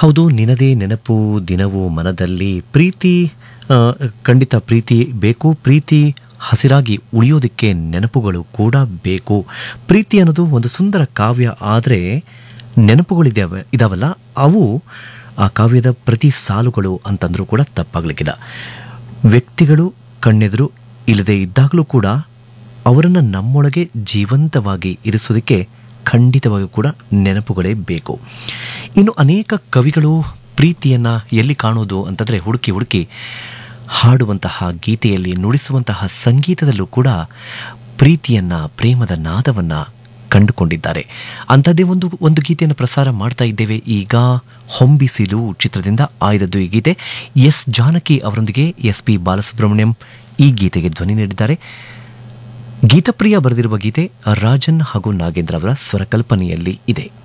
ಹೌದು ನಿನದೇ ನೆನಪು ದಿನವೂ ಮನದಲ್ಲಿ ಪ್ರೀತಿ ಆ, ಖಂಡಿತ ಪ್ರೀತಿ ಬೇಕು ಪ್ರೀತಿ ಹಸಿರಾಗಿ ಉಳಿಯೋದಕ್ಕೆ ನೆನಪುಗಳು ಕೂಡ ಬೇಕು ಪ್ರೀತಿ ಅನ್ನೋದು ಒಂದು ಸುಂದರ ಕಾವ್ಯ ಆದರೆ ನೆನಪುಗಳಿದ್ದಾವೆ ಇದಾವಲ್ಲ ಅವು ಆ ಕಾವ್ಯದ ಪ್ರತಿ ಸಾಲುಗಳು ಅಂತಂದ್ರೂ ಕೂಡ ತಪ್ಪಾಗ್ಲಿಕ್ಕಿಲ್ಲ ವ್ಯಕ್ತಿಗಳು ಕಣ್ಣೆದುರು ಇಲ್ಲದೆ ಇದ್ದಾಗಲೂ ಕೂಡ ಅವರನ್ನು ನಮ್ಮೊಳಗೆ ಜೀವಂತವಾಗಿ ಇರಿಸೋದಕ್ಕೆ ಖಂಡಿತವಾಗಿಯೂ ಕೂಡ ನೆನಪುಗಳೇ ಬೇಕು ಇನ್ನು ಅನೇಕ ಕವಿಗಳು ಪ್ರೀತಿಯನ್ನು ಎಲ್ಲಿ ಕಾಣೋದು ಅಂತಂದರೆ ಹುಡುಕಿ ಹುಡುಕಿ ಹಾಡುವಂತಹ ಗೀತೆಯಲ್ಲಿ ನುಡಿಸುವಂತಹ ಸಂಗೀತದಲ್ಲೂ ಕೂಡ ಪ್ರೀತಿಯನ್ನ ಪ್ರೇಮದ ನಾದವನ್ನ ಕಂಡುಕೊಂಡಿದ್ದಾರೆ ಅಂಥದ್ದೇ ಒಂದು ಒಂದು ಗೀತೆಯನ್ನು ಪ್ರಸಾರ ಮಾಡ್ತಾ ಇದ್ದೇವೆ ಈಗ ಹೊಂಬಿಸಿಲು ಚಿತ್ರದಿಂದ ಆಯ್ದದ್ದು ಈ ಗೀತೆ ಎಸ್ ಜಾನಕಿ ಅವರೊಂದಿಗೆ ಎಸ್ ಪಿ ಬಾಲಸುಬ್ರಹ್ಮಣ್ಯಂ ಈ ಗೀತೆಗೆ ಧ್ವನಿ ನೀಡಿದ್ದಾರೆ ಗೀತಪ್ರಿಯ ಬರೆದಿರುವ ಗೀತೆ ರಾಜನ್ ಹಾಗೂ ನಾಗೇಂದ್ರ ಅವರ ಸ್ವರಕಲ್ಪನೆಯಲ್ಲಿ ಇದೆ